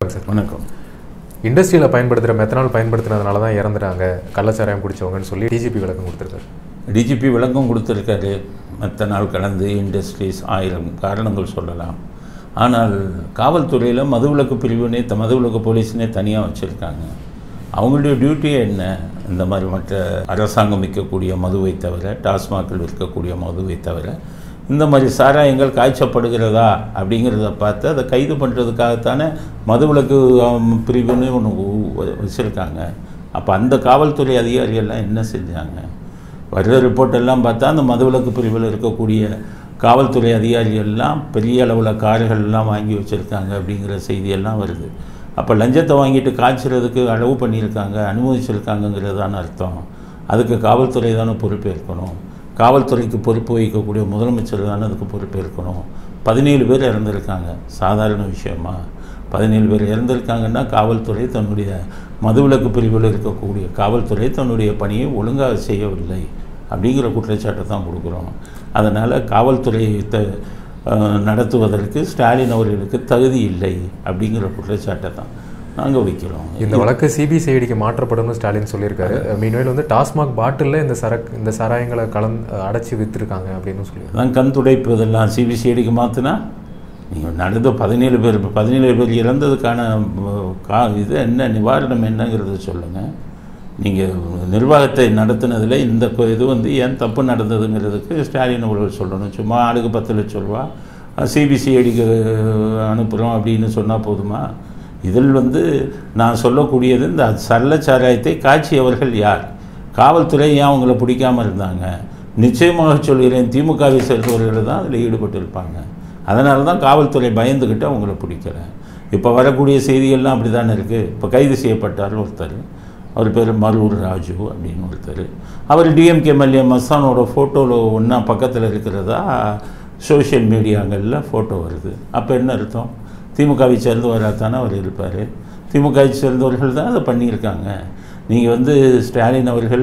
வணக்கம் சார் வணக்கம் இண்டஸ்ட்ரியில் பயன்படுத்துகிற மெத்தனால் பயன்படுத்தினதுனால தான் இறந்துட்டாங்க கள்ளச்சாராயம் குடிச்சவங்கன்னு சொல்லி டிஜிபி விளக்கம் கொடுத்துருக்காரு டிஜிபி விளக்கம் கொடுத்துருக்காரு மற்ற நாள் கலந்து இண்டஸ்ட்ரீஸ் ஆயிரம் காரணங்கள் சொல்லலாம் ஆனால் காவல்துறையில் மதுவிலக்கு பிரிவுனே த மதுவிலக்கு போலீஸ்னே தனியாக வச்சுருக்காங்க அவங்களுடைய டியூட்டியே என்ன இந்த மாதிரி மற்ற அரசாங்கம் விற்கக்கூடிய மதுவை தவிர டாஸ்மாகில் விற்கக்கூடிய மதுவை தவிர இந்த மாதிரி சாராயங்கள் காய்ச்சப்படுகிறதா அப்படிங்கிறத பார்த்து அதை கைது பண்ணுறதுக்காகத்தானே மதுவிலக்கு ஆம், பிரிவுன்னு ஒன்று வச்சுருக்காங்க அப்போ அந்த காவல்துறை அதிகாரிகள்லாம் என்ன செஞ்சாங்க வர்ற ரிப்போர்ட் எல்லாம் பார்த்தா அந்த மதுவிலக்கு பிரிவில் இருக்கக்கூடிய காவல்துறை அதிகாரிகள்லாம் பெரிய அளவில் கார்கள் எல்லாம் வாங்கி வச்சுருக்காங்க அப்படிங்கிற செய்தியெல்லாம் வருது அப்போ லஞ்சத்தை வாங்கிட்டு காய்ச்சறதுக்கு அளவு பண்ணியிருக்காங்க அனுமதிச்சிருக்காங்கங்கிறதான அர்த்தம் அதுக்கு காவல்துறை தானே பொறுப்பேற்கணும் காவல்துறைக்கு பொறுப்பு வகிக்கக்கூடிய முதலமைச்சர் தானே அதுக்கு பொறுப்பேற்கணும் பதினேழு பேர் இறந்துருக்காங்க சாதாரண விஷயமா பதினேழு பேர் இறந்திருக்காங்கன்னா காவல்துறை தன்னுடைய மதுவிலக்கு பிரிவில் இருக்கக்கூடிய காவல்துறை தன்னுடைய பணியை ஒழுங்காக செய்யவில்லை அப்படிங்கிற குற்றச்சாட்டை தான் கொடுக்குறோம் அதனால் காவல்துறையை த அஹ், நடத்துவதற்கு ஸ்டாலின் அவர்களுக்கு தகுதி இல்லை அப்படிங்கிற குற்றச்சாட்டை தான் நாங்கள் வைக்கிறோம் இந்த வழக்கு சிபிசிஐடிக்கு மாற்றப்படும்னு ஸ்டாலின் சொல்லியிருக்காரு மீன்வேல் வந்து டாஸ்மாக் பாட்டிலில் இந்த சரக்கு இந்த சாராயங்களை கலந்து அடைச்சி விற்றுருக்காங்க அப்படின்னு சொல்லியிருக்காரு அதான் கண் துடைப்பதெல்லாம் சிபிசிஐடிக்கு மாற்றினா நீங்கள் நடந்த பதினேழு பேர் பதினேழு பேர் இறந்ததுக்கான அஹ், கா இது என்ன நிவாரணம் என்னங்கிறத சொல்லுங்கள் நீங்கள் நிர்வாகத்தை நடத்துனதில் இந்த கொ- இது வந்து ஏன் தப்பு நடந்ததுங்கிறதுக்கு ஸ்டாலின் அவர்கள் சொல்லணும் சும்மா ஆளுக்கு பத்து லட்ச ரூபா சிபிசிஐடிக்கு அனுப்புகிறோம் அப்படின்னு சொன்னால் போதுமா இதில் வந்து நான் சொல்லக்கூடியது இந்த சல்லச்சாராயத்தை காய்ச்சியவர்கள் யார் காவல்துறை ஏன் அவங்கள பிடிக்காம இருந்தாங்க நிச்சயமாக சொல்கிறேன் திமுகவை சேர்ந்தவர்கள் தான் அதில் ஈடுபட்டிருப்பாங்க அதனால தான் காவல்துறை பயந்துக்கிட்டு அவங்கள பிடிக்கல இப்போ வரக்கூடிய செய்திகள்லாம் அப்படி தானே இருக்குது இப்போ கைது செய்யப்பட்டார் ஒருத்தர் அவர் பேர் மல்லூர் ராஜு அப்படின்னு ஒருத்தர் அவர் டிஎம்கே எம்எல்ஏ மஸ்தானோட ஃபோட்டோவில் ஒன்றா பக்கத்தில் இருக்கிறதா சோஷியல் மீடியாங்களில் ஃபோட்டோ வருது அப்போ என்ன அர்த்தம் திமுகவை சேர்ந்தவராக தானே அவர் இருப்பார் திமுகவை சேர்ந்தவர்கள் தான் அதை பண்ணியிருக்காங்க நீங்கள் வந்து ஸ்டாலின் அவர்கள்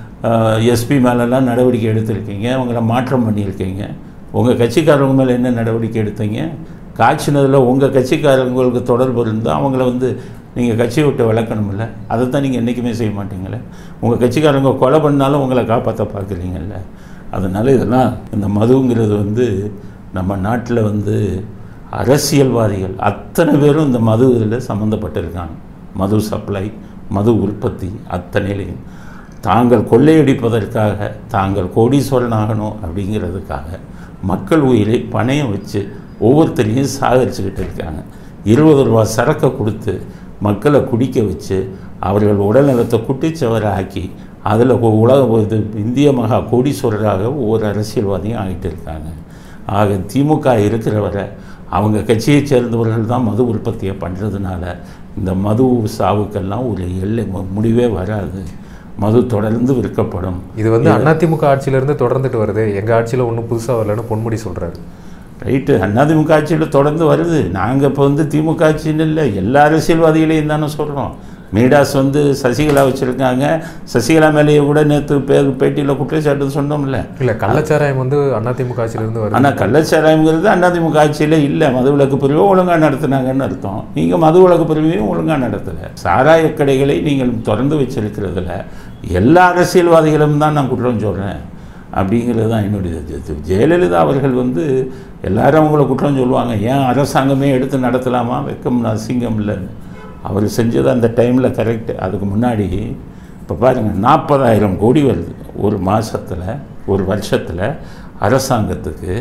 எஸ்பி மேலெல்லாம் நடவடிக்கை எடுத்திருக்கீங்க அவங்கள மாற்றம் பண்ணியிருக்கீங்க உங்கள் கட்சிக்காரங்க மேலே என்ன நடவடிக்கை எடுத்தீங்க காய்ச்சினதில் உங்கள் கட்சிக்காரங்களுக்கு தொடர்பு இருந்தால் அவங்கள வந்து நீங்கள் கட்சியை விட்டு விளக்கணும்ல அதை தான் நீங்கள் என்றைக்குமே செய்ய மாட்டீங்களே உங்கள் கட்சிக்காரங்க கொலை பண்ணாலும் உங்களை காப்பாற்ற பார்க்குறீங்கல்ல அதனால் இதெல்லாம் இந்த மதுங்கிறது வந்து நம்ம நாட்டில் வந்து அரசியல்வாதிகள் அத்தனை பேரும் இந்த மது இதில் சம்மந்தப்பட்டிருக்காங்க மது சப்ளை மது உற்பத்தி அத்தனையிலையும் தாங்கள் கொள்ளையடிப்பதற்காக தாங்கள் கோடீஸ்வரன் ஆகணும் அப்படிங்கிறதுக்காக மக்கள் உயிரை பணயம் வச்சு ஒவ்வொருத்தரையும் சாகரிச்சுக்கிட்டு இருக்காங்க இருபது ரூபா சரக்கை கொடுத்து மக்களை குடிக்க வச்சு அவர்கள் உடல்நலத்தை குட்டிச்சவரை ஆக்கி அதில் உலக இது இந்திய மகா கோடீஸ்வரராக ஒவ்வொரு அரசியல்வாதியும் ஆகிட்டு இருக்காங்க ஆக திமுக இருக்கிற வரை அவங்க கட்சியை சேர்ந்தவர்கள் தான் மது உற்பத்தியை பண்ணுறதுனால இந்த மது சாவுக்கெல்லாம் ஒரு எல்லை மு- முடிவே வராது மது தொடர்ந்து விற்கப்படும் இது வந்து அதிமுக ஆட்சியிலேருந்து தொடர்ந்துட்டு வருது எங்கள் ஆட்சியில் ஒன்றும் புதுசாக வரலன்னு பொன்முடி சொல்கிறாரு ரைட்டு அதிமுக ஆட்சியில் தொடர்ந்து வருது நாங்கள் இப்போ வந்து திமுக ஆட்சின்னு இல்லை எல்லா அரசியல்வாதிகளையும் தானே சொல்கிறோம் மீடாஸ் வந்து சசிகலா வச்சுருக்காங்க சசிகலா மேலேயே கூட நேற்று பேர் பேட்டியில் குற்றச்சாட்டு சொன்னோம்ல இல்லை கள்ளச்சாராயம் வந்து அதிமுக ஆட்சியிலேருந்து வருது ஆனால் கள்ளச்சாராயங்கிறது அதிமுக ஆட்சியில் இல்லை மதுவிலக்கு பிரிவை ஒழுங்காக நடத்துனாங்கன்னு அர்த்தம் நீங்கள் மதுவிலக்கு பிரிவையும் ஒழுங்காக நடத்தலை சாராய கடைகளை நீங்கள் திறந்து வச்சிருக்கிறதுல எல்லா அரசியல்வாதிகளும் தான் நான் குற்றம் சொல்கிறேன் அப்படிங்கிறது தான் என்னுடைய இது. ஜெயலலிதா அவர்கள் வந்து எல்லாரும் அவங்கள குற்றம் சொல்லுவாங்க ஏன் அரசாங்கமே எடுத்து நடத்தலாமா வெக்கம் அசிங்கம் இல்லைன்னு அவர் செஞ்சது அந்த டைமில் கரெக்டு அதுக்கு முன்னாடி இப்போ பாருங்கள் நாற்பதாயிரம் கோடி வருது ஒரு மாதத்தில் ஒரு வருஷத்தில் அரசாங்கத்துக்கு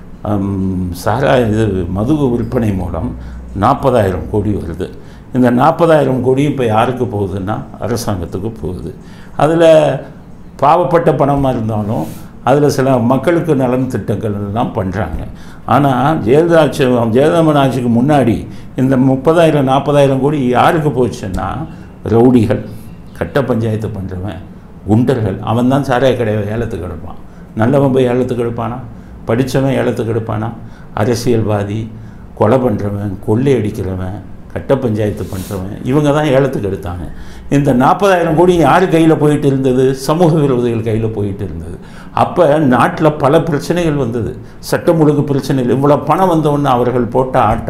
ஹம், சாரா இது மது விற்பனை மூலம் நாற்பதாயிரம் கோடி வருது இந்த நாற்பதாயிரம் கோடியும் இப்போ யாருக்கு போகுதுன்னா அரசாங்கத்துக்கு போகுது அதில் பாவப்பட்ட பணமாக இருந்தாலும் அதில் சில மக்களுக்கு நலன் திட்டங்கள் எல்லாம் பண்ணுறாங்க ஆனால் ஜெயலலிதா ஆட்சி ஜெயலலிதா ஆட்சிக்கு முன்னாடி இந்த முப்பதாயிரம் நாற்பதாயிரம் கோடி யாருக்கு போச்சுன்னா ரவுடிகள் கட்ட பஞ்சாயத்து பண்ணுறவன் குண்டர்கள் அவன் தான் சாராய கடையை ஏலத்துக்கு எடுப்பான் நல்லவன் போய் ஏலத்துக்கு எடுப்பானா படித்தவன் ஏலத்துக்கு எடுப்பானா அரசியல்வாதி கொலை பண்ணுறவன் கொள்ளை அடிக்கிறவன் கட்ட பஞ்சாயத்து பண்ணுறவன் இவங்க தான் ஏலத்துக்கு எடுத்தாங்க இந்த நாற்பதாயிரம் கோடி யார் கையில் போயிட்டு இருந்தது சமூக விரோதிகள் கையில் போயிட்டு இருந்தது அப்போ நாட்டில் பல பிரச்சனைகள் வந்தது சட்டம் ஒழுங்கு பிரச்சனைகள் இவ்வளோ பணம் வந்தவுடனே அவர்கள் போட்ட ஆட்டம்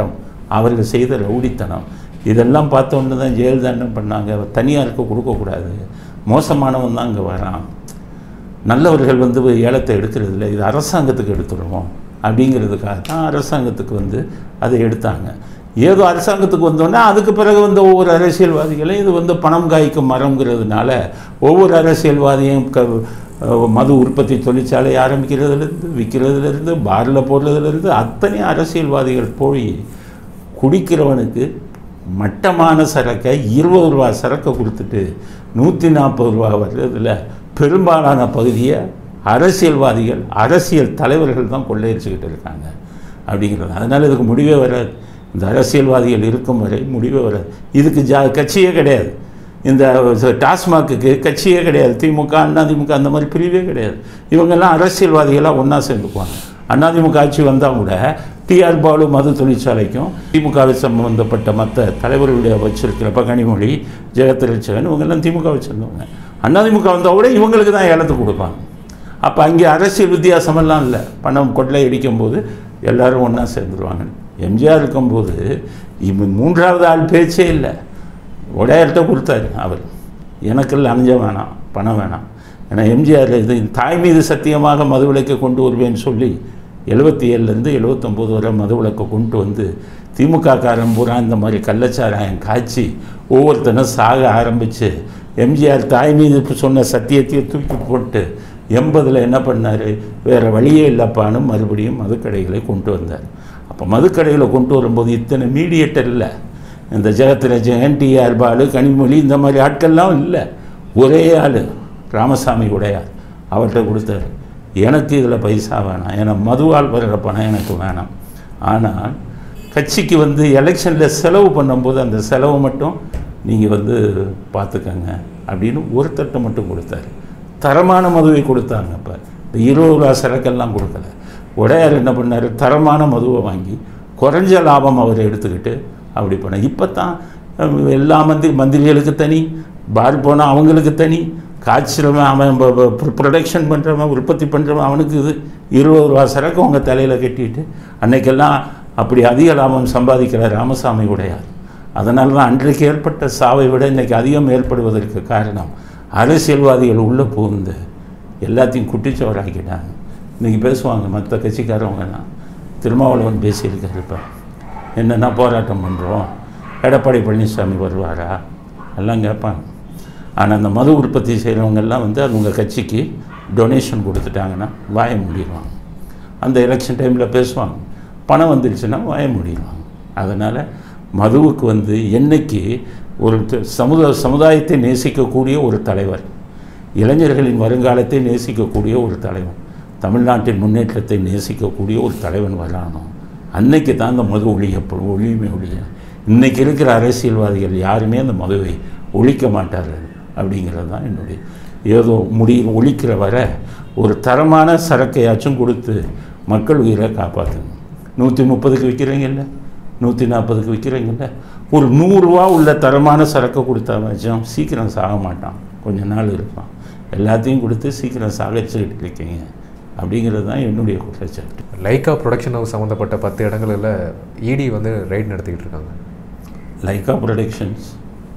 அவர்கள் செய்த ரவுடித்தனம் இதெல்லாம் பார்த்த உடனே தான் ஜெயலலிதா என்ன பண்ணாங்க தனியாருக்கு கொடுக்கக்கூடாது மோசமானவன் தான் இங்கே வரான் நல்லவர்கள் வந்து ஏலத்தை எடுக்கிறது இல்லை இது அரசாங்கத்துக்கு எடுத்துடுவோம் அப்படிங்கிறதுக்காக தான் அரசாங்கத்துக்கு வந்து அதை எடுத்தாங்க ஏதோ அரசாங்கத்துக்கு வந்தோடனே அதுக்கு பிறகு வந்து ஒவ்வொரு அரசியல்வாதிகளும் இது வந்து பணம் காய்க்கும் மரம்ங்கிறதுனால ஒவ்வொரு அரசியல்வாதியும் க மது உற்பத்தி தொழிற்சாலை ஆரம்பிக்கிறதுலேருந்து விற்கிறதுலேருந்து பாரில் போடுறதுலேருந்து அத்தனை அரசியல்வாதிகள் போய் குடிக்கிறவனுக்கு மட்டமான சரக்கை இருபது ரூபா சரக்கை கொடுத்துட்டு நூற்றி நாற்பது ரூபா வர்றதுல பெரும்பாலான பகுதியை அரசியல்வாதிகள் அரசியல் தலைவர்கள் தான் கொள்ளையடிச்சுக்கிட்டு இருக்காங்க அப்படிங்கிறது அதனால் இதுக்கு முடிவே வராது இந்த அரசியல்வாதிகள் இருக்கும் வரை முடிவே வராது இதுக்கு ஜா கட்சியே கிடையாது இந்த டாஸ்மாக்கு கட்சியே கிடையாது திமுக அதிமுக அந்த மாதிரி பிரிவே கிடையாது இவங்கெல்லாம் அரசியல்வாதிகளாக ஒன்றா சேர்ந்துக்குவாங்க அதிமுக ஆட்சி வந்தால் கூட டிஆர் பாலு மது தொழிற்சாலைக்கும் திமுகவை சம்பந்தப்பட்ட மற்ற தலைவர்களுடைய வச்சிருக்கிற இப்போ கனிமொழி ஜெகத்ரட்சகன் இவங்கெல்லாம் திமுக வச்சுருந்தவங்க அதிமுக வந்தால் கூட இவங்களுக்கு தான் ஏலத்தை கொடுப்பாங்க அப்போ அங்கே அரசியல் வித்தியாசமெல்லாம் இல்லை பணம் கொள்ளை அடிக்கும்போது எல்லாரும் ஒன்றா சேர்ந்துருவாங்க எம்ஜிஆர் இருக்கும்போது இவன் மூன்றாவது ஆள் பேச்சே இல்லை உடையார்கிட்ட கொடுத்தாரு அவர் எனக்கெல்லாம் அணிஞ்ச வேணாம் பணம் வேணாம் ஏன்னா எம்ஜிஆர் இது தாய் மீது சத்தியமாக மதுவிலக்கை கொண்டு வருவேன்னு சொல்லி எழுபத்தி ஏழுலேருந்து எழுபத்தொம்போது வரை மதுவிலக்கை கொண்டு வந்து திமுக காரன் பூரா இந்த மாதிரி கள்ளச்சாராயம் காய்ச்சி ஒவ்வொருத்தனும் சாக ஆரம்பித்து எம்ஜிஆர் தாய் மீது சொன்ன சத்தியத்தையே தூக்கி போட்டு எண்பதில் என்ன பண்ணார் வேறு வழியே இல்லைப்பான்னு மறுபடியும் மதுக்கடைகளை கொண்டு வந்தார் அப்போ மதுக்கடைகளை கொண்டு வரும்போது இத்தனை மீடியேட்டர் இல்லை இந்த ஜெகத்ரஜன் என்டிஆர் பாலு கனிமொழி இந்த மாதிரி ஆட்கள்லாம் இல்லை ஒரே ஆள் ராமசாமி உடையார் அவர்கிட்ட கொடுத்தாரு எனக்கு இதில் பைசா வேணாம் ஏன்னா மதுவால் வருகிற பணம் எனக்கு வேணாம் ஆனால் கட்சிக்கு வந்து எலெக்ஷனில் செலவு பண்ணும்போது அந்த செலவு மட்டும் நீங்கள் வந்து பார்த்துக்கங்க அப்படின்னு ஒரு தட்டை மட்டும் கொடுத்தாரு தரமான மதுவை கொடுத்தாங்க இப்போ இந்த இருபது ரூபா சரக்கெல்லாம் கொடுக்கல உடையார் என்ன பண்ணார் தரமான மதுவை வாங்கி குறைஞ்ச லாபம் அவர் எடுத்துக்கிட்டு அப்படி பண்ண இப்போ தான் எல்லா மந்திரி மந்திரிகளுக்கு தனி பார் போனால் அவங்களுக்கு தனி காய்ச்சலவன் அவன் ப்ரொடக்ஷன் பண்ணுறவன் உற்பத்தி பண்ணுறவன் அவனுக்கு இது இருபது ரூபா சரக்கு அவங்க தலையில் கட்டிட்டு அன்னைக்கெல்லாம் அப்படி அதிக லாபம் சம்பாதிக்கிற ராமசாமி உடையார் அதனால தான் அன்றைக்கு ஏற்பட்ட சாவை விட இன்றைக்கி அதிகம் ஏற்படுவதற்கு காரணம் அரசியல்வாதிகள் உள்ளே புகுந்து எல்லாத்தையும் குட்டிச்சவராக்கிட்டாங்க இன்றைக்கி பேசுவாங்க மற்ற கட்சிக்காரவங்கலாம் திருமாவளவன் பேசியிருக்காரு இப்போ என்னென்னா போராட்டம் பண்ணுறோம் எடப்பாடி பழனிசாமி வருவாரா எல்லாம் கேட்பாங்க ஆனால் அந்த மது உற்பத்தி செய்கிறவங்கெல்லாம் வந்து அது உங்கள் கட்சிக்கு டொனேஷன் கொடுத்துட்டாங்கன்னா வாய மூடிடுவாங்க அந்த எலெக்ஷன் டைமில் பேசுவாங்க பணம் வந்துருச்சுன்னா வாய மூடிடுவாங்க அதனால் மதுவுக்கு வந்து என்னைக்கு ஒரு சமுதாய சமுதாயத்தை நேசிக்கக்கூடிய ஒரு தலைவர் இளைஞர்களின் வருங்காலத்தை நேசிக்கக்கூடிய ஒரு தலைவன் தமிழ்நாட்டின் முன்னேற்றத்தை நேசிக்கக்கூடிய ஒரு தலைவன் வரானோ அன்னைக்கு தான் அந்த மது ஒழியப்படும் ஒழியுமே ஒழிய இன்றைக்கி இருக்கிற அரசியல்வாதிகள் யாருமே அந்த மதுவை ஒழிக்க மாட்டார்கள் அப்படிங்கிறது தான் என்னுடைய ஏதோ முடி ஒழிக்கிற வர ஒரு தரமான சரக்கையாச்சும் கொடுத்து மக்கள் உயிரை காப்பாற்றணும் நூற்றி முப்பதுக்கு விற்கிறீங்கல்ல நூற்றி நாற்பதுக்கு விற்கிறீங்கல்ல ஒரு நூறுரூவா உள்ள தரமான சரக்கை கொடுத்தா வச்சோம் சீக்கிரம் சாக மாட்டான் கொஞ்ச நாள் இருப்பான் எல்லாத்தையும் கொடுத்து சீக்கிரம் சாகச்சிக்கிட்டு இருக்கீங்க அப்படிங்கிறது தான் என்னுடைய குற்றச்சாட்டு லைக்கா ப்ரொடக்ஷன் ஹவுஸ் சம்மந்தப்பட்ட பத்து இடங்களில் இடி வந்து ரைட் நடத்திக்கிட்டு இருக்காங்க லைக்கா ப்ரொடக்ஷன்ஸ்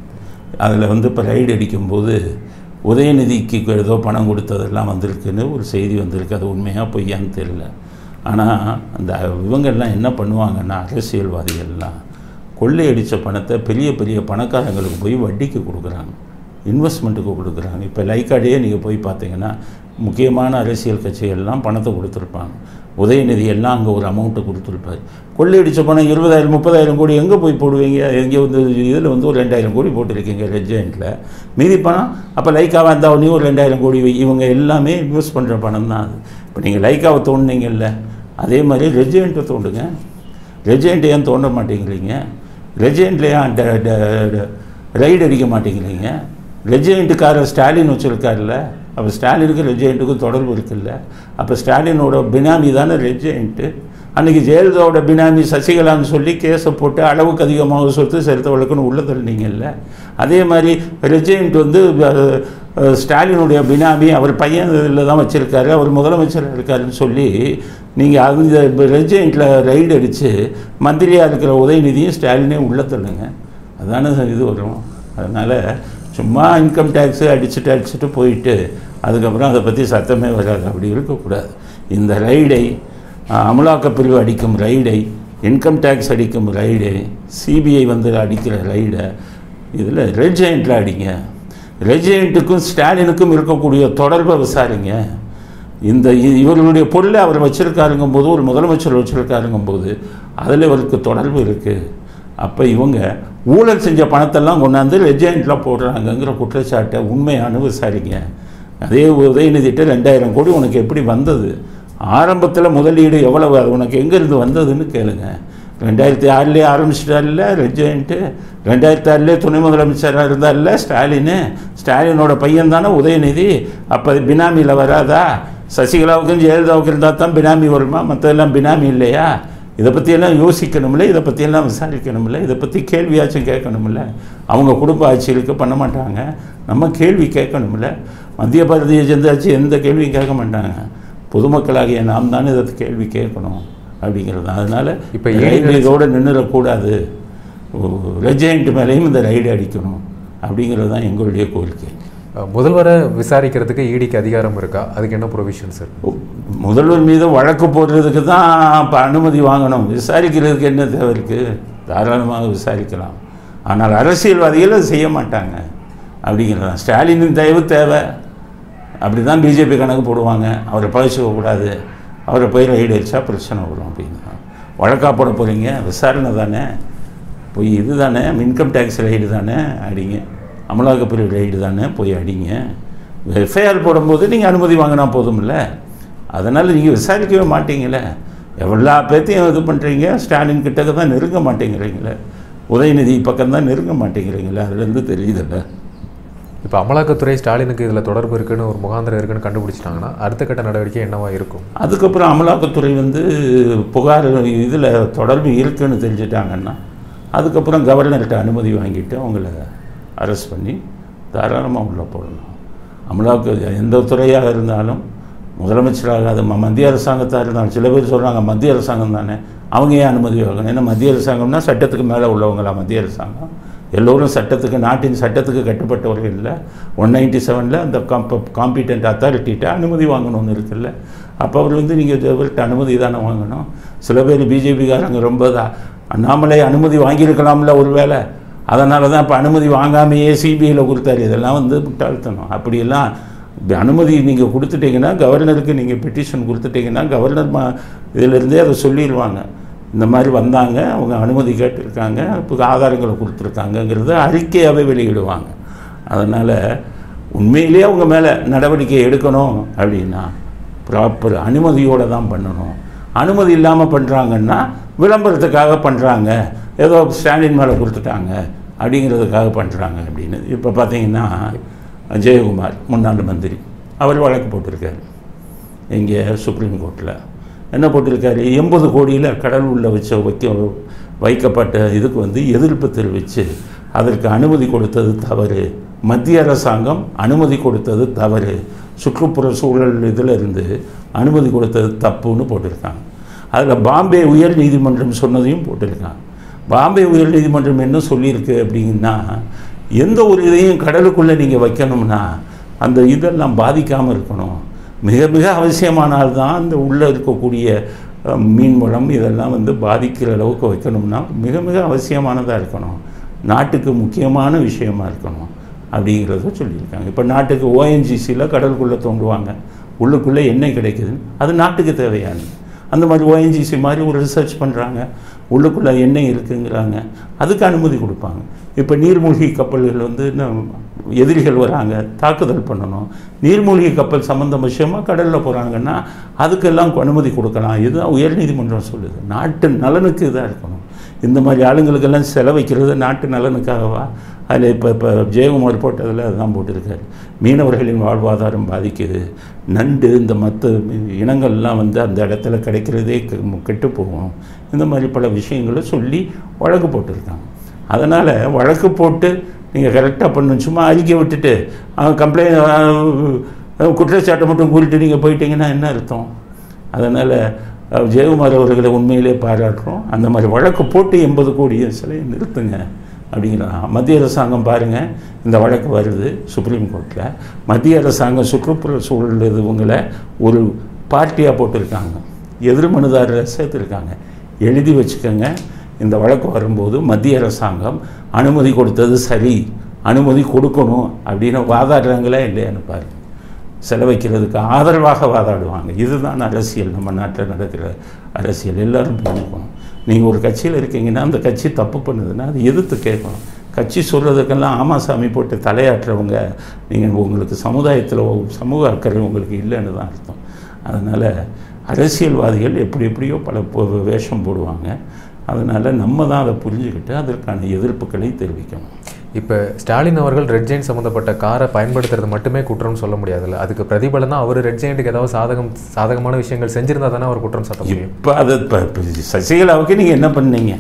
அதில் வந்து இப்போ ரைடு அடிக்கும்போது உதயநிதிக்கு ஏதோ பணம் கொடுத்ததெல்லாம் வந்திருக்குன்னு ஒரு செய்தி வந்திருக்கு அது உண்மையாக பொய்யான்னு தெரியல ஆனால் அந்த இவங்கெல்லாம் என்ன பண்ணுவாங்கன்னா அரசியல்வாதிகள்லாம் கொள்ளையடித்த பணத்தை பெரிய பெரிய பணக்காரங்களுக்கு போய் வட்டிக்கு கொடுக்குறாங்க இன்வெஸ்ட்மெண்ட்டுக்கு கொடுக்குறாங்க இப்போ லைக்காடையே நீங்கள் போய் பார்த்தீங்கன்னா முக்கியமான அரசியல் கட்சிகள்லாம் பணத்தை கொடுத்துருப்பாங்க உதயநிதி எல்லாம் அங்கே ஒரு அமௌண்ட்டை கொடுத்துருப்பார் கொள்ளையடித்த பணம் இருபதாயிரம் முப்பதாயிரம் கோடி எங்கே போய் போடுவீங்க எங்கே வந்து இதில் வந்து ஒரு ரெண்டாயிரம் கோடி போட்டிருக்கீங்க ரெஜெண்ட்டில் மீதி பணம் அப்போ லைக்காவாக இருந்தால் நீ ஒரு ரெண்டாயிரம் கோடி வை இவங்க எல்லாமே இன்வெஸ்ட் பண்ணுற பணம் தான் அது இப்போ நீங்கள் லைக்காவை தோணுனீங்கல்ல அதே மாதிரி ரெஜெண்ட்டை தோண்டுங்க ரெஜெண்ட் ஏன் தோண்ட மாட்டேங்கிறீங்க ரெஜெண்ட்டில் ஏன் ரைடு அடிக்க மாட்டேங்கிறீங்க ரெஜெண்ட்டுக்காரர் ஸ்டாலின் வச்சுருக்காருல்ல அப்போ ஸ்டாலினுக்கு ரெஜெண்ட்டுக்கும் தொடர்பு இருக்குல்ல அப்போ ஸ்டாலினோட பினாமி தானே ரெஜெண்ட்டு அன்றைக்கி ஜெயலலிதாவோட பினாமி சசிகலான்னு சொல்லி கேஸை போட்டு அளவுக்கு அதிகமாக சொத்து செலுத்தவளுக்குன்னு உள்ள தள்ளினீங்கல்ல அதே மாதிரி ரெஜெண்ட் வந்து அஹ், ஸ்டாலினுடைய பினாமி அவர் பையன் இதில் தான் வச்சுருக்காரு அவர் முதலமைச்சர் இருக்காருன்னு சொல்லி நீங்கள் அந்த ரெஜெண்ட்டில் ரைடு அடித்து மந்திரியாக இருக்கிற உதயநிதியும் ஸ்டாலினே உள்ள தள்ளுங்க அதானே இது வரும் அதனால் சும்மா இன்கம் டேக்ஸு அடிச்சுட்டு அடிச்சுட்டு போயிட்டு அதுக்கப்புறம் அதை பற்றி சத்தமே வராது அப்படி இருக்கக்கூடாது இந்த ரைடை அஹ், அமலாக்கப் பிரிவு அடிக்கும் ரைடை இன்கம் டேக்ஸ் அடிக்கும் ரைடை சிபிஐ வந்து அடிக்கிற ரைடை இதில் ரெட் ஜெயண்ட்டில் அடிங்க ரெட் ஜெயண்ட்டுக்கும் ஸ்டாலினுக்கும் இருக்கக்கூடிய தொடர்பை விசாரிங்க இந்த இ- இவர்களுடைய பொருளை அவர் வச்சிருக்காருங்கும் போது ஒரு முதலமைச்சர் வச்சிருக்காருங்கும் போது அதில் இவருக்கு தொடர்பு இருக்குது அப்போ இவங்க ஊழல் செஞ்ச பணத்தெல்லாம் கொண்டாந்து ரெஜெண்ட்டில் போடுறாங்கங்கிற குற்றச்சாட்டை உண்மையான விசாரிங்க அதே உதயநிதிட்ட ரெண்டாயிரம் கோடி உனக்கு எப்படி வந்தது ஆரம்பத்தில் முதலீடு எவ்வளவு அது உனக்கு எங்கேருந்து வந்ததுன்னு கேளுங்க ரெண்டாயிரத்தி ஆறுலேயே ஆரம்பிச்சிட்டார்ல ரெஜெண்ட்டு ரெண்டாயிரத்தி ஆறுலேயே துணை முதலமைச்சராக இருந்தார்ல ஸ்டாலின் ஸ்டாலினோட பையன் தானே உதயநிதி அப்போ பினாமியில் வராதா சசிகலாவுக்கும் ஜெயலலிதாவுக்கும் இருந்தால் தான் பினாமி வருமா மற்றதெல்லாம் பினாமி இல்லையா இதை பற்றியெல்லாம் யோசிக்கணும்ல இதை பற்றியெல்லாம் விசாரிக்கணும்ல இதை பற்றி கேள்வியாச்சும் கேட்கணும்ல அவங்க குடும்ப ஆட்சிகளுக்கு பண்ண மாட்டாங்க நம்ம கேள்வி கேட்கணும்ல மத்திய பாரதிய ஜனதா ஆட்சி எந்த கேள்வியும் கேட்க மாட்டாங்க பொதுமக்களாகிய நாம் தானே இதை கேள்வி கேட்கணும் அப்படிங்கிறது அதனால் இப்ப இப்போ ஏன் இதோடு நின்றுடக்கூடாது ரெஜெண்ட் மேலேயும் இந்த ரைடு அடிக்கணும் அப்படிங்கிறது தான் எங்களுடைய கோரிக்கை அஹ், முதல்வரை விசாரிக்கிறதுக்கு ஈடிக்கு அதிகாரம் இருக்கா அதுக்கு என்ன ப்ரொவிஷன் சார் முதல்வர் மீது வழக்கு போடுறதுக்கு தான் இப்போ அனுமதி வாங்கணும் விசாரிக்கிறதுக்கு என்ன தேவை இருக்குது தாராளமாக விசாரிக்கலாம் ஆனால் அரசியல்வாதிகள் அதை செய்ய மாட்டாங்க அப்படிங்கிறது தான் ஸ்டாலினின் தயவு தேவை அப்படி தான் பிஜேபி கணக்கு போடுவாங்க அவரை பழிச்சுக்க கூடாது அவரை போய் ரைடு அடிச்சா பிரச்சனை வரும் அப்படின்னு வழக்கா போட போகிறீங்க விசாரணை தானே போய் இது தானே இன்கம் டேக்ஸ் ரைடு தானே அடிங்க அமலாக்கப்பிரிவு ரைடு தானே போய் அடிங்க எஃப்ஐஆர் போடும்போது நீங்கள் அனுமதி வாங்கினா போதும்ல அதனால் நீங்கள் விசாரிக்கவே மாட்டீங்களே எவ்வளோ பேர்த்தையும் இது பண்ணுறீங்க ஸ்டாலின் கிட்டக்க தான் நெருங்க மாட்டேங்கிறீங்களே உதயநிதி பக்கம் தான் நெருங்க மாட்டேங்கிறீங்களே அதுலேருந்து தெரியுதுல்ல இப்போ அமலாக்கத்துறை ஸ்டாலினுக்கு இதில் தொடர்பு இருக்குன்னு ஒரு முகாந்திரம் இருக்குன்னு கண்டுபிடிச்சிட்டாங்கன்னா அடுத்த கட்ட நடவடிக்கை என்னவா இருக்கும் அதுக்கப்புறம் அமலாக்கத்துறை வந்து புகார் இதில் தொடர்பு இருக்குன்னு தெரிஞ்சிட்டாங்கன்னா அதுக்கப்புறம் கவர்னர்கிட்ட அனுமதி வாங்கிட்டு அவங்கள அரெஸ்ட் பண்ணி தாராளமாக உள்ள போடணும் அமலாக்க எந்த துறையாக இருந்தாலும் முதலமைச்சராக அது ம- மத்திய அரசாங்கத்தாக இருந்தாலும் சில பேர் சொல்கிறாங்க மத்திய அரசாங்கம் தானே அவங்க ஏன் அனுமதி வாங்கணும் ஏன்னா மத்திய அரசாங்கம்னா சட்டத்துக்கு மேலே உள்ளவங்களா மத்திய அரசாங்கம் எல்லோரும் சட்டத்துக்கு நாட்டின் சட்டத்துக்கு கட்டுப்பட்டவர்கள் இல்லை ஒன் நைன்டி செவனில் அந்த காம்ப காம்பிட்டன்ட் அத்தாரிட்டிகிட்ட அனுமதி வாங்கணும்னு இருக்குல்ல அப்போ அவர் வந்து நீங்கள் இவர்கிட்ட அனுமதி தானே வாங்கணும் சில பேர் பிஜேபிக்காரங்க ரொம்ப தான் அண்ணாமலை அனுமதி வாங்கியிருக்கலாம்ல ஒரு வேளை அதனால தான் இப்போ அனுமதி வாங்காமையே சிபிஐயில் கொடுத்தாரு இதெல்லாம் வந்து முட்டாள்தனம் அப்படியெல்லாம் இப்படி அனுமதி நீங்கள் கொடுத்துட்டீங்கன்னா கவர்னருக்கு நீங்கள் பெட்டிஷன் கொடுத்துட்டீங்கன்னா கவர்னர் மா இதிலிருந்தே அதை சொல்லிடுவாங்க இந்த மாதிரி வந்தாங்க அவங்க அனுமதி கேட்டிருக்காங்க இப்போ ஆதாரங்களை கொடுத்துருக்காங்கங்கிறத அறிக்கையாகவே வெளியிடுவாங்க அதனால் உண்மையிலேயே அவங்க மேலே நடவடிக்கை எடுக்கணும் அப்படின்னா ப்ராப்பர் அனுமதியோடு தான் பண்ணணும் அனுமதி இல்லாமல் பண்ணுறாங்கன்னா விளம்பரத்துக்காக பண்ணுறாங்க ஏதோ ஸ்டாலின் மேலே கொடுத்துட்டாங்க அப்படிங்கிறதுக்காக பண்ணுறாங்க அப்படின்னு இப்போ பார்த்தீங்கன்னா ஜெயக்குமார் முன்னாள் மந்திரி அவர் வழக்கு போட்டிருக்காரு இங்கே சுப்ரீம் கோர்ட்டில் என்ன போட்டிருக்காரு எண்பது கோடியில் கடல் உள்ள வச்ச வைக்க வைக்கப்பட்ட இதுக்கு வந்து எதிர்ப்பு தெரிவித்து அதற்கு அனுமதி கொடுத்தது தவறு மத்திய அரசாங்கம் அனுமதி கொடுத்தது தவறு சுற்றுப்புற சூழல் இதில் இருந்து அனுமதி கொடுத்தது தப்புன்னு போட்டிருக்காங்க அதில் பாம்பே உயர் நீதிமன்றம் சொன்னதையும் போட்டிருக்காங்க பாம்பே உயர் நீதிமன்றம் என்ன சொல்லியிருக்கு அப்படின்னா எந்த ஒரு இதையும் கடலுக்குள்ளே நீங்கள் வைக்கணும்னா அந்த இதெல்லாம் பாதிக்காமல் இருக்கணும் மிக மிக அவசியமானால் தான் அந்த உள்ளே இருக்கக்கூடிய அஹ், மீன் வளம் இதெல்லாம் வந்து பாதிக்கிற அளவுக்கு வைக்கணும்னா மிக மிக அவசியமானதாக இருக்கணும் நாட்டுக்கு முக்கியமான விஷயமா இருக்கணும் அப்படிங்கிறத சொல்லியிருக்காங்க இப்போ நாட்டுக்கு ஓஎன்ஜிசியில் கடலுக்குள்ளே தோண்டுவாங்க உள்ளுக்குள்ளே எண்ணெய் கிடைக்குது அது நாட்டுக்கு தேவையானது அந்த மாதிரி ஓஎன்ஜிசி மாதிரி ஒரு ரிசர்ச் பண்ணுறாங்க உள்ளுக்குள்ளே எண்ணெய் இருக்குங்கிறாங்க அதுக்கு அனுமதி கொடுப்பாங்க இப்போ நீர்மூழ்கி கப்பல்கள் வந்து இன்னும் எதிரிகள் வராங்க தாக்குதல் பண்ணணும் நீர்மூழ்கி கப்பல் சம்மந்தம் விஷயமா கடலில் போகிறாங்கன்னா அதுக்கெல்லாம் அனுமதி கொடுக்கலாம் இதுதான் உயர்நீதிமன்றம் சொல்லுது நாட்டு நலனுக்கு இதாக இருக்கணும் இந்த மாதிரி ஆளுங்களுக்கெல்லாம் செலவைக்கிறது நாட்டு நலனுக்காகவா அதில் இப்போ இப்போ ஜெயக்குமார் போட்டதில் அதுதான் போட்டிருக்காரு மீனவர்களின் வாழ்வாதாரம் பாதிக்குது நண்டு இந்த மற்ற இனங்கள்லாம் வந்து அந்த இடத்துல கிடைக்கிறதே கெ- கெட்டு போகும் இந்த மாதிரி பல விஷயங்களை சொல்லி வழக்கு போட்டிருக்காங்க அதனால் வழக்கு போட்டு நீங்கள் கரெக்டாக பண்ணணும் சும்மா அறிக்கை விட்டுட்டு அவன் கம்ப்ளைண்ட் குற்றச்சாட்டை மட்டும் கூறிட்டு நீங்கள் போயிட்டீங்கன்னா என்ன அர்த்தம் அதனால் ஜெயக்குமார் அவர்களை உண்மையிலே பாராட்டுறோம் அந்த மாதிரி வழக்கு போட்டு எண்பது கோடி சிலையை நிறுத்துங்க அப்படிங்கிறான் மத்திய அரசாங்கம் பாருங்கள் இந்த வழக்கு வருது சுப்ரீம் கோர்ட்டில் மத்திய அரசாங்கம் சுற்றுப்புற சூழல் இவங்களை ஒரு பார்ட்டியாக போட்டிருக்காங்க எதிர் மனுதாரரை சேர்த்துருக்காங்க எழுதி வச்சுக்கோங்க இந்த வழக்கு வரும்போது மத்திய அரசாங்கம் அனுமதி கொடுத்தது சரி அனுமதி கொடுக்கணும் அப்படின்னு வாதாடுறாங்களா இல்லையான்னு பாருங்க செலவைக்கிறதுக்கு ஆதரவாக வாதாடுவாங்க இதுதான் அரசியல் நம்ம நாட்டில் நடக்கிற அரசியல் எல்லாரும் புரிஞ்சுக்கணும் நீங்கள் ஒரு கட்சியில் இருக்கீங்கன்னா அந்த கட்சி தப்பு பண்ணுதுன்னா அது எதிர்த்து கேட்கணும் கட்சி சொல்கிறதுக்கெல்லாம் ஆமாசாமி போட்டு தலையாட்டுறவங்க நீங்கள் உங்களுக்கு சமுதாயத்தில் சமூக அக்கறை உங்களுக்கு இல்லைன்னு தான் அர்த்தம் அதனால் அரசியல்வாதிகள் எப்படி எப்படியோ பல பொ- வேஷம் போடுவாங்க அதனால் நம்ம தான் அதை புரிஞ்சுக்கிட்டு அதற்கான எதிர்ப்புகளை தெரிவிக்கணும் இப்போ ஸ்டாலின் அவர்கள் ரெட் ஜெயின் சம்மந்தப்பட்ட காரை பயன்படுத்துறது மட்டுமே குற்றம்னு சொல்ல முடியாதுல்ல அதுக்கு பிரதிபலன் தான் அவர் ரெட் ஜெயின்ட்டுக்கு ஏதாவது சாதகம் சாதகமான விஷயங்கள் செஞ்சிருந்தா தானே அவர் குற்றம் சாட்ட முடியும் இப்போ அதை இப்போ இப்போ சசிகலாவுக்கு நீங்கள் என்ன பண்ணீங்க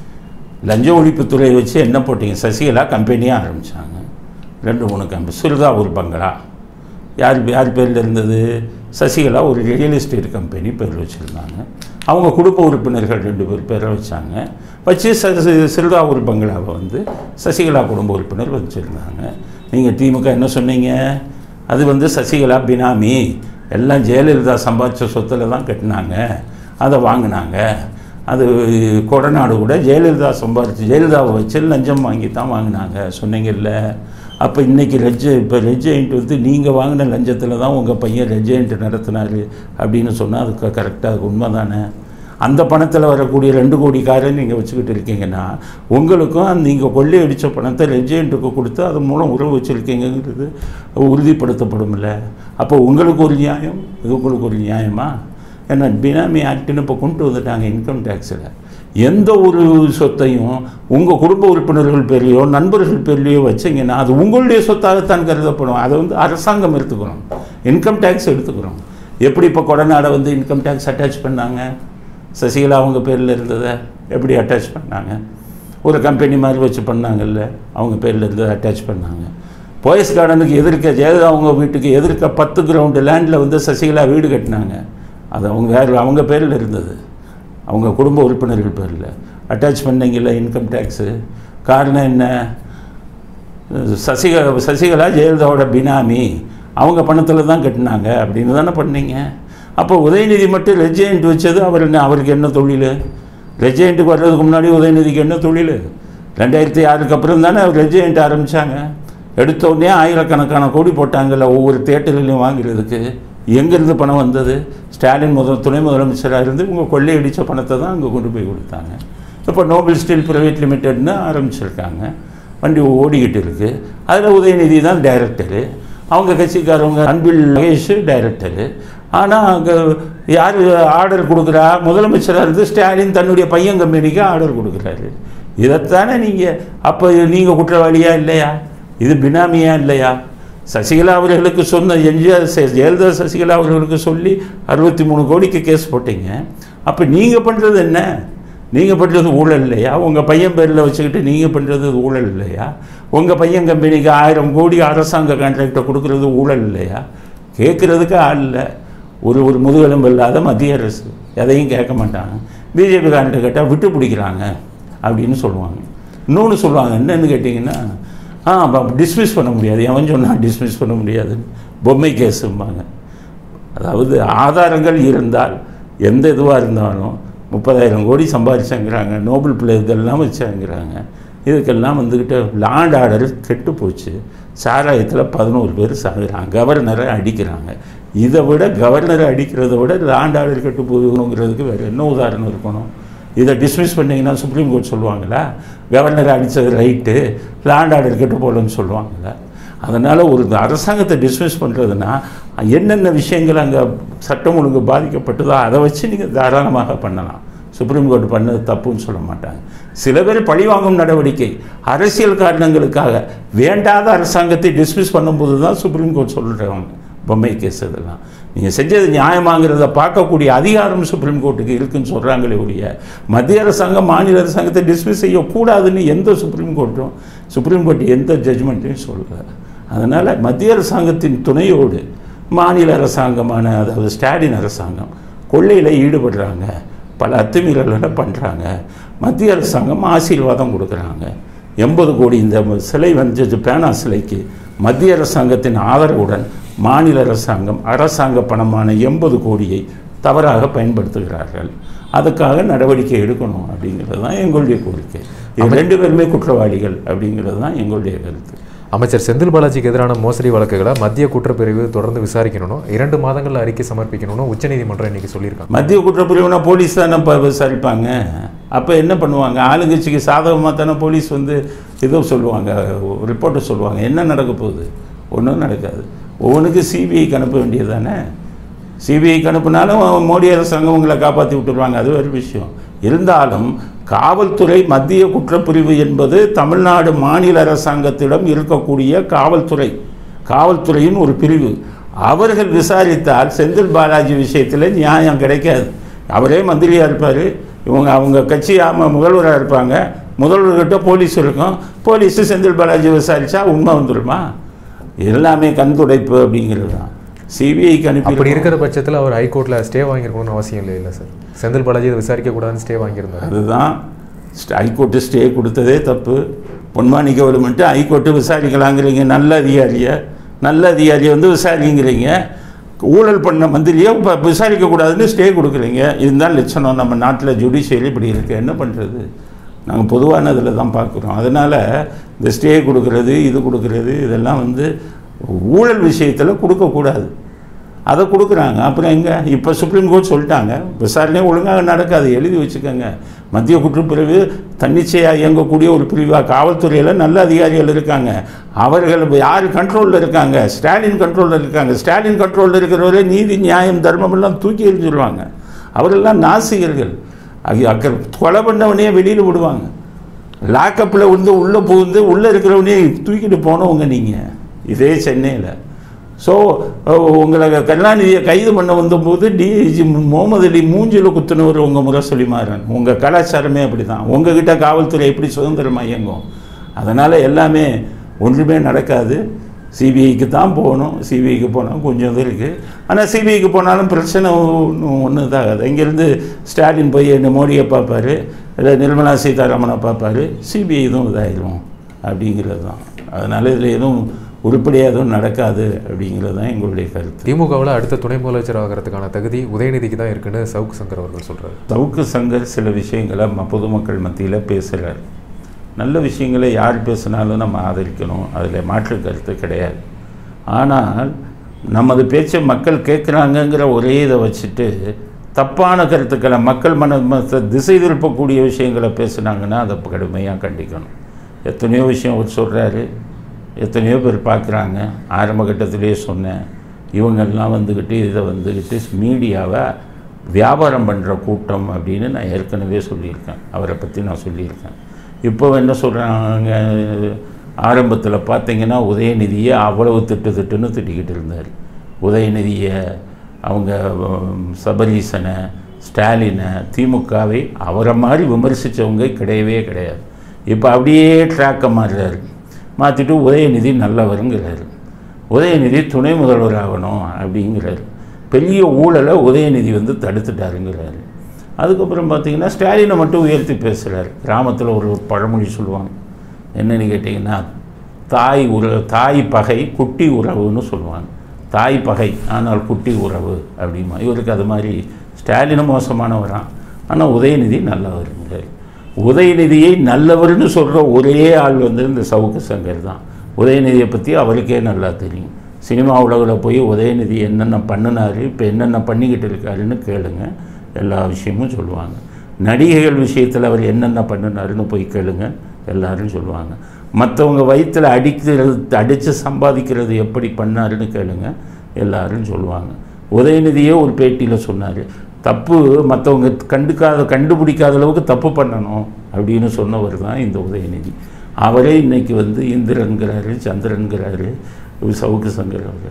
லஞ்ச ஒழிப்புத்துறையை வச்சு என்ன போட்டீங்க சசிகலா கம்பெனியாக ஆரம்பித்தாங்க ரெண்டு மூணு கம்பெனி சுருதா ஒரு பங்களா யார் யார் பேரில் இருந்தது சசிகலா ஒரு ரியல் எஸ்டேட் கம்பெனி பேர் வச்சுருந்தாங்க அவங்க குடும்ப உறுப்பினர்கள் ரெண்டு பேர் பேரை வச்சாங்க வச்சு ச சி- சிறுதா ஒரு பங்களாவை வந்து சசிகலா குடும்ப உறுப்பினர் வச்சுருந்தாங்க நீங்கள் திமுக என்ன சொன்னீங்க அது வந்து சசிகலா பினாமி எல்லாம் ஜெயலலிதா சம்பாதிச்ச சொத்தில் தான் கட்டினாங்க அதை வாங்கினாங்க அது கொடநாடு கூட ஜெயலலிதா சம்பாதிச்சு ஜெயலலிதாவை வச்சு லஞ்சம் வாங்கி தான் வாங்கினாங்க சொன்னீங்கல்ல அப்போ இன்றைக்கி ரெஜ் இப்போ ரெஜெயின்ட் வந்து நீங்கள் வாங்கின லஞ்சத்தில் தான் உங்கள் பையன் ரெஜெயின்ட் நடத்தினாரு அப்படின்னு சொன்னால் அது கரெக்டாக அது உண்மை தானே அந்த பணத்தில் வரக்கூடிய ரெண்டு கோடி காரை நீங்கள் வச்சுக்கிட்டு இருக்கீங்கன்னா உங்களுக்கும் நீங்கள் கொள்ளையடித்த பணத்தை ரெஜெயின்ட்டுக்கு கொடுத்து அது மூலம் உறவு வச்சுருக்கீங்கிறது உறுதிப்படுத்தப்படும்ல அப்போ உங்களுக்கு ஒரு நியாயம் இது உங்களுக்கு ஒரு நியாயமா ஏன்னா பினாமி ஆக்ட்னு இப்போ கொண்டு வந்துட்டாங்க இன்கம் டேக்ஸில் எந்த ஒரு சொத்தையும் உங்கள் குடும்ப உறுப்பினர்கள் பேர்லையோ நண்பர்கள் பேர்லையோ வச்சீங்கன்னா அது உங்களுடைய சொத்தாகத்தான் கருதப்படும் அதை வந்து அரசாங்கம் எடுத்துக்கணும் இன்கம் டேக்ஸ் எடுத்துக்கிறோம் எப்படி இப்போ கொடநாடை வந்து இன்கம் டேக்ஸ் அட்டாச் பண்ணாங்க சசிகலா அவங்க பேரில் இருந்ததை எப்படி அட்டாச் பண்ணாங்க ஒரு கம்பெனி மாதிரி வச்சு பண்ணாங்கல்ல அவங்க பேரில் இருந்ததை அட்டாச் பண்ணாங்க போயஸ் கார்டனுக்கு எதிர்க்க ஜெயலலிதா அவங்க வீட்டுக்கு எதிர்க்க பத்து கிரவுண்டு லேண்டில் வந்து சசிகலா வீடு கட்டினாங்க அது அவங்க வேறு அவங்க பேரில் இருந்தது அவங்க குடும்ப உறுப்பினர்கள் பேரில் அட்டாச் பண்ணீங்கல்ல இன்கம் டேக்ஸு காரணம் என்ன சசிக சசிகலா ஜெயலலிதாவோட பினாமி அவங்க பணத்தில் தான் கட்டினாங்க அப்படின்னு தானே பண்ணீங்க அப்போ உதயநிதி மட்டும் ரெஜெயின்ட் வச்சது அவர் என்ன அவருக்கு என்ன தொழில் ரெஜெயின்ட்டுக்கு வர்றதுக்கு முன்னாடி உதயநிதிக்கு என்ன தொழில் ரெண்டாயிரத்தி ஆறுக்கு அப்புறம் தானே அவர் ரெஜெயின்ட் ஆரம்பித்தாங்க எடுத்த உடனே ஆயிரக்கணக்கான கோடி போட்டாங்கல்ல ஒவ்வொரு தேட்டர்லையும் வாங்குறதுக்கு எங்கேருந்து பணம் வந்தது ஸ்டாலின் முதல் துணை முதலமைச்சராக இருந்து உங்கள் கொள்ளையடித்த பணத்தை தான் அங்கே கொண்டு போய் கொடுத்தாங்க இப்போ நோபல் ஸ்டீல் பிரைவேட் லிமிடெட்னு ஆரம்பிச்சிருக்காங்க வண்டி ஓடிக்கிட்டு இருக்குது அதில் உதயநிதி தான் டைரக்டரு அவங்க கட்சிக்காரவங்க அன்பில் மகேஷ் டைரக்டரு ஆனால் அங்கே யார் ஆர்டர் கொடுக்குறா முதலமைச்சராக இருந்து ஸ்டாலின் தன்னுடைய பையன் கம்பெனிக்கு ஆர்டர் கொடுக்குறாரு இதைத்தானே நீங்கள் அப்போ நீங்கள் குற்றவாளியா இல்லையா இது பினாமியா இல்லையா சசிகலா அவர்களுக்கு சொன்ன எம்ஜிஆர் சே- ஜெயலலிதா சசிகலா அவர்களுக்கு சொல்லி அறுபத்தி மூணு கோடிக்கு கேஸ் போட்டீங்க அப்போ நீங்கள் பண்ணுறது என்ன நீங்கள் பண்ணுறது ஊழல் இல்லையா உங்கள் பையன் பேரில் வச்சுக்கிட்டு நீங்கள் பண்ணுறது ஊழல் இல்லையா உங்கள் பையன் கம்பெனிக்கு ஆயிரம் கோடி அரசாங்க கான்ட்ராக்டை கொடுக்குறது ஊழல் இல்லையா கேட்குறதுக்கு ஆள் இல்லை ஒரு ஒரு முதுகெலும்பு இல்லாத மத்திய அரசு எதையும் கேட்க மாட்டாங்க பிஜேபி காரண்ட்டை கேட்டால் விட்டு பிடிக்கிறாங்க அப்படின்னு சொல்லுவாங்க இன்னொன்று சொல்லுவாங்க என்னன்னு கேட்டிங்கன்னா ஆ டிஸ்மிஸ் பண்ண முடியாது எவன் சொன்னால் டிஸ்மிஸ் பண்ண முடியாதுன்னு பொம்மை கேஸும்பாங்க அதாவது ஆதாரங்கள் இருந்தால் எந்த இதுவாக இருந்தாலும் முப்பதாயிரம் கோடி சம்பாதிச்சாங்கிறாங்க நோபல் பிள்ளை இதெல்லாம் வச்சாங்கிறாங்க இதுக்கெல்லாம் வந்துக்கிட்ட லாண்ட் ஆர்டர் கெட்டு போச்சு சாராயத்தில் பதினோரு பேர் சாகுறாங்க கவர்னரை அடிக்கிறாங்க இதை விட கவர்னரை அடிக்கிறத விட லாண்ட் ஆர்டர் கெட்டு போகணுங்கிறதுக்கு வேறு என்ன உதாரணம் இருக்கணும் இதை டிஸ்மிஸ் பண்ணீங்கன்னா சுப்ரீம் கோர்ட் சொல்லுவாங்களா கவர்னரை அடித்தது ரைட்டு லாண்ட் ஆர்டர் கெட்டு போகலன்னு சொல்லுவாங்களா அதனால் ஒரு அரசாங்கத்தை டிஸ்மிஸ் பண்ணுறதுனா என்னென்ன விஷயங்கள் அங்கே சட்டம் ஒழுங்கு பாதிக்கப்பட்டதோ அதை வச்சு நீங்கள் தாராளமாக பண்ணலாம் சுப்ரீம் கோர்ட் பண்ணது தப்புன்னு சொல்ல மாட்டாங்க சில பேர் பழிவாங்கும் நடவடிக்கை அரசியல் காரணங்களுக்காக வேண்டாத அரசாங்கத்தை டிஸ்மிஸ் பண்ணும்போது தான் சுப்ரீம் கோர்ட் சொல்கிறாங்க பொம்மை கேஸ் இதெல்லாம் நீங்கள் செஞ்சது நியாயமாங்கிறத பார்க்கக்கூடிய அதிகாரம் சுப்ரீம் கோர்ட்டுக்கு இருக்குன்னு சொல்கிறாங்களே ஒழிய மத்திய அரசாங்கம் மாநில அரசாங்கத்தை டிஸ்மிஸ் செய்யக்கூடாதுன்னு எந்த சுப்ரீம் கோர்ட்டும் சுப்ரீம் கோர்ட் எந்த ஜட்ஜ்மெண்ட்டையும் சொல்லலை அதனால் மத்திய அரசாங்கத்தின் துணையோடு மாநில அரசாங்கமான அதாவது ஸ்டாலின் அரசாங்கம் கொள்ளையில் ஈடுபடுறாங்க பல அத்துமீறல்களை பண்ணுறாங்க மத்திய அரசாங்கம் ஆசீர்வாதம் கொடுக்குறாங்க எண்பது கோடி இந்த சிலை வந்து பேனா சிலைக்கு மத்திய அரசாங்கத்தின் ஆதரவுடன் மாநில அரசாங்கம் அரசாங்க பணமான எண்பது கோடியை தவறாக பயன்படுத்துகிறார்கள் அதுக்காக நடவடிக்கை எடுக்கணும் அப்படிங்கிறது தான் எங்களுடைய கோரிக்கை இது ரெண்டு பேருமே குற்றவாளிகள் அப்படிங்கிறது தான் எங்களுடைய கருத்து அமைச்சர் செந்தில் பாலாஜிக்கு எதிரான மோசடி வழக்குகளை மத்திய குற்றப்பிரிவு தொடர்ந்து விசாரிக்கணும் இரண்டு மாதங்கள்ல அறிக்கை சமர்ப்பிக்கணும்னு உச்சநீதிமன்றம் இன்னைக்கு சொல்லியிருக்காங்க மத்திய குற்றப்பிரிவுனா போலீஸ் தானே இப்போ விசாரிப்பாங்க அப்போ என்ன பண்ணுவாங்க ஆளுங்கட்சிக்கு சாதகமாக தானே போலீஸ் வந்து இதோ சொல்லுவாங்க ரிப்போர்ட்டை சொல்லுவாங்க என்ன நடக்க போகுது ஒன்றும் நடக்காது ஒவ்வொன்றுக்கு சிபிஐக்கு அனுப்ப வேண்டியது தானே சிபிஐக்கு அனுப்புனாலும் மோடி அரசாங்கம் உங்களை காப்பாற்றி விட்டுருவாங்க அது ஒரு விஷயம் இருந்தாலும் காவல்துறை மத்திய குற்றப்பிரிவு என்பது தமிழ்நாடு மாநில அரசாங்கத்திடம் இருக்கக்கூடிய காவல்துறை காவல்துறையின் ஒரு பிரிவு அவர்கள் விசாரித்தால் செந்தில் பாலாஜி விஷயத்தில் நியாயம் கிடைக்காது அவரே மந்திரியாக இருப்பார் இவங்க அவங்க கட்சி ஆம முதல்வராக இருப்பாங்க முதல்வர்கிட்ட போலீஸ் இருக்கும் போலீஸு செந்தில் பாலாஜி விசாரித்தா உண்மை வந்துடுமா எல்லாமே கண் துடைப்பு அப்படிங்கிறது தான் சிபிஐக்கு அனுப்பி அப்படி இருக்கிற பட்சத்தில் அவர் ஹைகோர்ட்ல ஸ்டே வாங்கியிருக்கணும்னு அவசியம் இல்லை இல்லை சார் செந்தில் பாலாஜி இதை விசாரிக்க கூடாதுன்னு ஸ்டே வாங்கியிருந்தாரு அதுதான் ஸ்ட- ஹைகோர்ட்டு ஸ்டே கொடுத்ததே தப்பு பொன்மாணி கவர்மெண்ட்டு ஹைகோர்ட்டு விசாரிக்கலாங்கிறீங்க நல்ல அதிகாரியை நல்ல அதிகாரியை வந்து விசாரிங்கிறீங்க ஊழல் பண்ண மந்திரியை இப்போ விசாரிக்கக்கூடாதுன்னு ஸ்டே கொடுக்குறீங்க இதுதான் லட்சணம் நம்ம நாட்டில் ஜுடிஷியல் இப்படி இருக்கு என்ன பண்ணுறது நாங்கள் பொதுவான இதில் தான் பார்க்குறோம் அதனால் இந்த ஸ்டே கொடுக்கறது இது கொடுக்கறது இதெல்லாம் வந்து ஊழல் விஷயத்தில் கொடுக்கக்கூடாது அதை கொடுக்குறாங்க அப்புறம் எங்க இப்போ சுப்ரீம் கோர்ட் சொல்லிட்டாங்க விசாரணை ஒழுங்காக நடக்காது எழுதி வச்சுக்கோங்க மத்திய குற்றப்பிரிவு தன்னிச்சையாக இயங்கக்கூடிய ஒரு பிரிவாக காவல்துறையில் நல்ல அதிகாரிகள் இருக்காங்க அவர்கள் யார் கண்ட்ரோலில் இருக்காங்க ஸ்டாலின் கண்ட்ரோலில் இருக்காங்க ஸ்டாலின் கண்ட்ரோலில் இருக்கிறவரை நீதி நியாயம் தர்மம் எல்லாம் தூக்கி எறிஞ்சிருவாங்க அவரெல்லாம் நாசிகர்கள் அது அக்க கொலை பண்ணவனே வெளியில் விடுவாங்க லாக்கப்பில் வந்து உள்ளே புகுந்து உள்ளே இருக்கிறவனே தூக்கிட்டு போனவங்க நீங்கள் இதே சென்னையில் ஸோ உங்களை கருணாநிதியை கைது பண்ண வந்தபோது டிஐஜி முகமது அலி மூஞ்சில் குத்துனவர் உங்கள் முரசொலி மாறன் உங்கள் கலாச்சாரமே அப்படி தான் உங்ககிட்ட காவல்துறை எப்படி சுதந்திரமாக இயங்கும் அதனால் எல்லாமே ஒன்றுமே நடக்காது சிபிஐக்கு தான் போகணும் சிபிஐக்கு போனால் கொஞ்சம் இது இருக்குது ஆனால் சிபிஐக்கு போனாலும் பிரச்சனை ஒன்றும் ஒன்றும் இதாகாது இங்கேருந்து ஸ்டாலின் போய் என்ன மோடியை பார்ப்பாரு இல்லை நிர்மலா சீதாராமனை பார்ப்பாரு சிபிஐ இதுவும் இதாயிரும் அப்படிங்கிறது தான் அதனால் இதில் எதுவும் உருப்படியாக எதுவும் நடக்காது அப்படிங்கிறது தான் எங்களுடைய கருத்து திமுகவில் அடுத்த துணை முதலமைச்சர் ஆகிறதுக்கான தகுதி உதயநிதிக்கு தான் இருக்குன்னு சவுக்கு சங்கர் அவர்கள் சொல்றாரு சவுக்கு சங்கர் சில விஷயங்களை ம- பொதுமக்கள் மத்தியில் பேசுகிறார் நல்ல விஷயங்களை யார் பேசினாலும் நம்ம ஆதரிக்கணும் அதில் மாற்று கருத்து கிடையாது ஆனால் நமது பேச்சை மக்கள் கேட்குறாங்கங்கிற ஒரே இதை வச்சுட்டு தப்பான கருத்துக்களை மக்கள் மன ம- திசை திருப்பக்கூடிய விஷயங்களை பேசுனாங்கன்னா அதை கடுமையாக கண்டிக்கணும் எத்தனையோ விஷயம் அவர் சொல்கிறாரு எத்தனையோ பேர் பார்க்குறாங்க ஆரம்ப கட்டத்திலேயே சொன்னேன் இவங்கெல்லாம் வந்துக்கிட்டு இதை வந்துக்கிட்டு மீடியாவை வியாபாரம் பண்ணுற கூட்டம் அப்படின்னு நான் ஏற்கனவே சொல்லியிருக்கேன் அவரை பற்றி நான் சொல்லியிருக்கேன் இப்போ என்ன சொல்கிறாங்க ஆரம்பத்தில் பார்த்தீங்கன்னா உதயநிதியை அவ்வளவு திட்டு திட்டுன்னு திட்டிக்கிட்டு இருந்தார் உதயநிதியை அவங்க உம், சபரீசனை ஸ்டாலினை திமுகவை அவரை மாதிரி விமர்சித்தவங்க கிடையவே கிடையாது இப்போ அப்படியே ட்ராக்கை மாறுறாரு மாற்றிட்டு உதயநிதி நல்லவருங்கிறாரு உதயநிதி துணை முதல்வர் ஆகணும் அப்படிங்கிறாரு பெரிய ஊழலை உதயநிதி வந்து தடுத்துட்டாருங்கிறாரு அதுக்கப்புறம் பார்த்தீங்கன்னா ஸ்டாலினை மட்டும் உயர்த்தி பேசுகிறாரு கிராமத்தில் ஒரு ஒரு பழமொழி சொல்லுவாங்க என்னன்னு கேட்டிங்கன்னா தாய் உற தாய் பகை குட்டி உறவுன்னு சொல்லுவாங்க தாய் பகை ஆனால் குட்டி உறவு அப்படிமா இவருக்கு அது மாதிரி ஸ்டாலினும் மோசமானவரான் ஆனால் உதயநிதி நல்லவருங்கிறார் உதயநிதியை நல்லவர்னு சொல்கிற ஒரே ஆள் வந்து இந்த சவுக்கு சங்கர் தான் உதயநிதியை பற்றி அவருக்கே நல்லா தெரியும் சினிமா உலகில் போய் உதயநிதி என்னென்ன பண்ணினாரு இப்போ என்னென்ன பண்ணிக்கிட்டு இருக்காருன்னு கேளுங்க எல்லா விஷயமும் சொல்லுவாங்க நடிகைகள் விஷயத்தில் அவர் என்னென்ன பண்ணினாருன்னு போய் கேளுங்க எல்லாரும் சொல்லுவாங்க மற்றவங்க வயிற்றில் அடிக்கிறது அடித்து சம்பாதிக்கிறது எப்படி பண்ணாருன்னு கேளுங்க எல்லாரும் சொல்லுவாங்க உதயநிதியே ஒரு பேட்டியில் சொன்னார் தப்பு மற்றவங்க கண்டுக்காத கண்டுபிடிக்காத அளவுக்கு தப்பு பண்ணணும் அப்படின்னு சொன்னவர் தான் இந்த உதயநிதி அவரே இன்னைக்கு வந்து இந்திரன்கிறாரு சந்திரன்கிறாரு சவுக்கு சங்கர் அவர்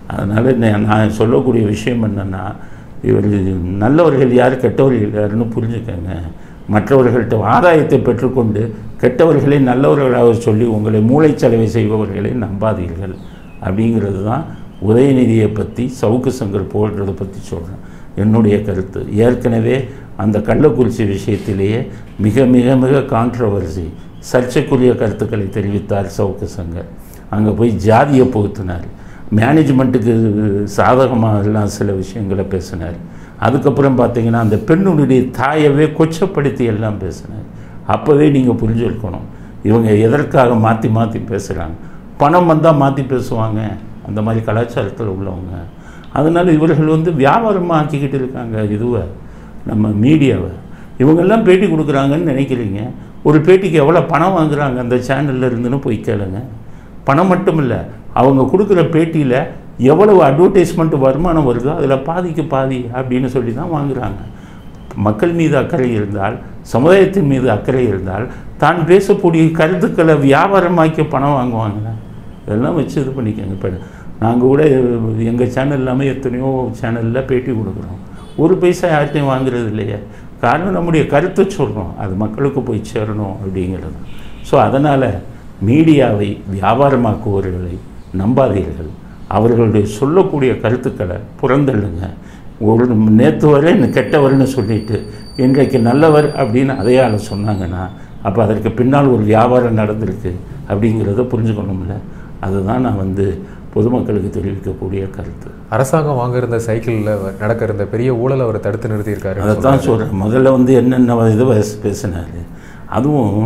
அதனால் நான் சொல்லக்கூடிய விஷயம் என்னென்னா இவர் நல்லவர்கள் யார் கெட்டவர்கள் யாருன்னு புரிஞ்சுக்கங்க மற்றவர்கள்ட்ட ஆதாயத்தை பெற்றுக்கொண்டு கெட்டவர்களை நல்லவர்களாக சொல்லி உங்களை மூளைச்சலவை செய்பவர்களை நம்பாதீர்கள் அப்படிங்கிறது தான் உதயநிதியை பற்றி சவுக்கு சங்கர் போடுறதை பற்றி சொல்கிறேன் என்னுடைய கருத்து ஏற்கனவே அந்த கள்ளக்குறிச்சி விஷயத்திலேயே மிக மிக மிக கான்ட்ரவர்சி சர்ச்சைக்குரிய கருத்துக்களை தெரிவித்தார் சவுக்கு சங்கர் அங்கே போய் ஜாதியை புகுத்தினார் மேனேஜ்மெண்ட்டுக்கு சாதகமாக எல்லாம் சில விஷயங்களை பேசினார் அதுக்கப்புறம் பார்த்தீங்கன்னா அந்த பெண்ணுடைய தாயவே கொச்சப்படுத்தி எல்லாம் பேசினார் அப்போவே நீங்கள் புரிஞ்சிருக்கணும் இவங்க எதற்காக மாற்றி மாற்றி பேசுகிறாங்க பணம் வந்தால் மாற்றி பேசுவாங்க அந்த மாதிரி கலாச்சாரத்தில் உள்ளவங்க அதனால் இவர்கள் வந்து வியாபாரமாக ஆக்கிக்கிட்டு இருக்காங்க இதுவை நம்ம மீடியாவை இவங்கெல்லாம் பேட்டி கொடுக்குறாங்கன்னு நினைக்கிறீங்க ஒரு பேட்டிக்கு எவ்வளோ பணம் வாங்குறாங்க அந்த சேனலில் இருந்துன்னு போய் கேளுங்க பணம் மட்டும் இல்லை அவங்க கொடுக்குற பேட்டியில் எவ்வளவு அட்வர்டைஸ்மெண்ட் வருமானம் வருதோ அதில் பாதிக்கு பாதி அப்படின்னு சொல்லி தான் வாங்குறாங்க மக்கள் மீது அக்கறை இருந்தால் சமுதாயத்தின் மீது அக்கறை இருந்தால் தான் பேசக்கூடிய கருத்துக்களை வியாபாரமாக்கி பணம் வாங்குவாங்க இதெல்லாம் வச்சு இது பண்ணிக்கோங்க இப்போ நாங்கள் கூட எங்கள் சேனல் இல்லாமல் எத்தனையோ சேனலில் பேட்டி கொடுக்குறோம் ஒரு பைசா யார்ட்டையும் வாங்குறது இல்லையே காரணம் நம்முடைய கருத்தை சொல்கிறோம் அது மக்களுக்கு போய் சேரணும் அப்படிங்கிறது ஸோ அதனால் மீடியாவை வியாபாரமாக்குவவர்களை நம்பாதீர்கள் அவர்களுடைய சொல்லக்கூடிய கருத்துக்களை புறந்தள்ளுங்க ஒரு நேற்று வரை இந்த கெட்டவர்னு சொல்லிட்டு இன்றைக்கு நல்லவர் அப்படின்னு அதையால சொன்னாங்கன்னா அப்போ அதற்கு பின்னால் ஒரு வியாபாரம் நடந்திருக்கு அப்படிங்கிறத புரிஞ்சுக்கணும்ல அதுதான் நான் வந்து பொதுமக்களுக்கு தெரிவிக்கக்கூடிய கருத்து அரசாங்கம் வாங்க இருந்த சைக்கிளில் நடக்க இருந்த பெரிய ஊழலை அவர் தடுத்து நிறுத்தியிருக்காரு அதை தான் சொல்கிறேன் முதல்ல வந்து என்னென்ன இது பேச- பேசினாரு அதுவும்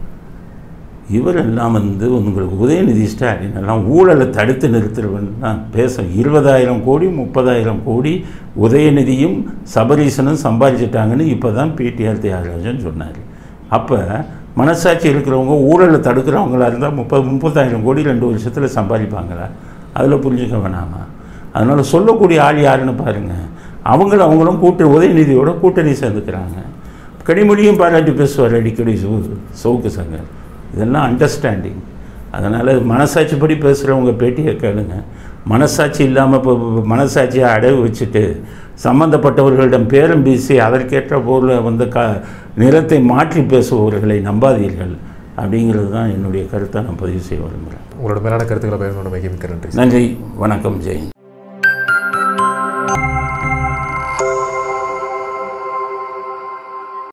இவரெல்லாம் வந்து உங்களுக்கு உதயநிதி ஸ்டாலின் எல்லாம் ஊழலை தடுத்து நிறுத்துறவன் தான் பேச இருபதாயிரம் கோடி முப்பதாயிரம் கோடி உதயநிதியும் சபரீசனும் சம்பாதிச்சிட்டாங்கன்னு இப்போ தான் பிடிஆர் தியாகராஜன் சொன்னார் அப்போ மனசாட்சி இருக்கிறவங்க ஊழலை தடுக்கிறவங்களா இருந்தால் முப்பது முப்பதாயிரம் கோடி ரெண்டு வருஷத்தில் சம்பாதிப்பாங்களா அதில் புரிஞ்சுக்க வேணாமா அதனால் சொல்லக்கூடிய ஆள் யாருன்னு பாருங்கள் அவங்களும் அவங்களும் கூட்டணி உதயநிதியோட கூட்டணி சேர்ந்துக்கிறாங்க கனிமொழியும் பாராட்டி பேசுவார் அடிக்கடி சவு- சவுக்கு சங்கர் இதெல்லாம் அண்டர்ஸ்டாண்டிங் அதனால் மனசாட்சிப்படி பேசுகிறவங்க பேட்டியை கேளுங்க மனசாட்சி இல்லாமல் இப்போ மனசாட்சியை அடகு வச்சுட்டு சம்பந்தப்பட்டவர்களிடம் பேரம் பேசி அதற்கேற்ற போல வந்து க நிறத்தை மாற்றி பேசுபவர்களை நம்பாதீர்கள் அப்படிங்கிறது தான் என்னுடைய கருத்தை நான் பதிவு செய்ய விரும்புகிறேன் உங்களோட மேலான கருத்துக்களை பகிர்ந்து கொண்ட மிக மிக்க நன்றி நன்றி வணக்கம் ஜெயின்